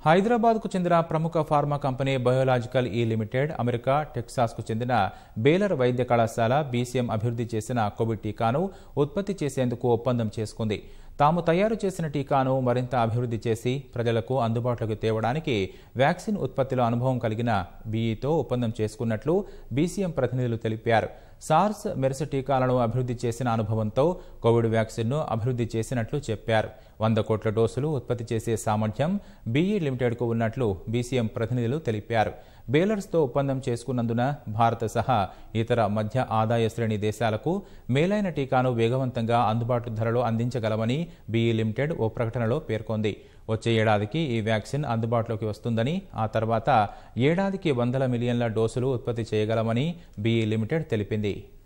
హైదరాబాద్కు చెందిన ప్రముఖ pharma company Biological E Limited America టెక్సాస్కు చెందిన బేలర్ వైద్య కళాశాల బీసీఎం అభివృద్ధి చేసిన కోవిడ్ టీకాను ఉత్పత్తి చేసేందుకు ఒప్పందం చేసుకుంది తాము తయారు చేసిన టీకాను మరింత అభివృద్ధి చేసి ప్రజలకు అందుబాటులోకి తేవడానికి వ్యాక్సిన్ ఉత్పత్తిలో అనుభవం కలిగిన బీఈతో ఒప్పందం చేసుకున్నట్లు బీసీఎం ప్రతినిధులు తెలిపారు సార్స్ మెర్స్ టీకాలను అభివృద్ధి చేసిన అనుభవంతో కోవిడ్ వ్యాక్సిన్ను అభివృద్ధి చేసినట్లు చెప్పారు వంద కోట్ల డోసులు ఉత్పత్తి చేసే సామర్థ్యం బీఈ లిమిటెడ్కు ఉన్నట్లు బీసీఎం ప్రతినిధులు తెలిపారు బేలర్స్తో ఒప్పందం చేసుకున్నందున భారత సహా ఇతర మధ్య ఆదాయ శ్రేణి దేశాలకు మేలైన టీకాను వేగవంతంగా అందుబాటు ధరలో అందించగలమని బీఈ లిమిటెడ్ ఓ ప్రకటనలో పేర్కొంది వచ్చే ఏడాదికి ఈ వ్యాక్సిన్ అందుబాటులోకి వస్తుందని ఆ తర్వాత ఏడాదికి వందల మిలియన్ల డోసులు ఉత్పత్తి చేయగలమని బీఈ లిమిటెడ్ తెలిపింది